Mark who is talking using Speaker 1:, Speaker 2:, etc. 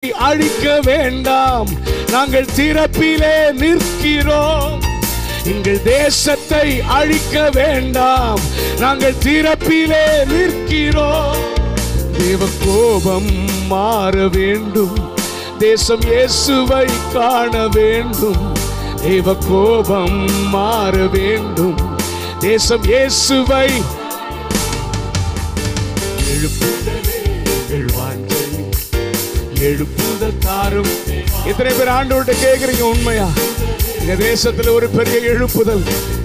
Speaker 1: அழிக்க வேண்டாம் நாங்கள் திறப்பிலே நிற்கிறோம் எங்கள் தேசத்தை அழிக்க வேண்டாம் நாங்கள் திறப்பிலே நிற்கிறோம் தேவ கோபம் மாற வேண்டும் தேசம் இயேசுவை காண வேண்டும் தேவ கோபம் மாற வேண்டும் தேசம் இயேசுவை எழுப்புதலே எழுவாஞ்சை எழுப்புதல் தாரும் எத்தனை பேர் ஆண்டவர்கிட்ட கேக்குறீங்க உண்மையா எங்க தேசத்துல ஒரு பெரிய எழுப்புதல்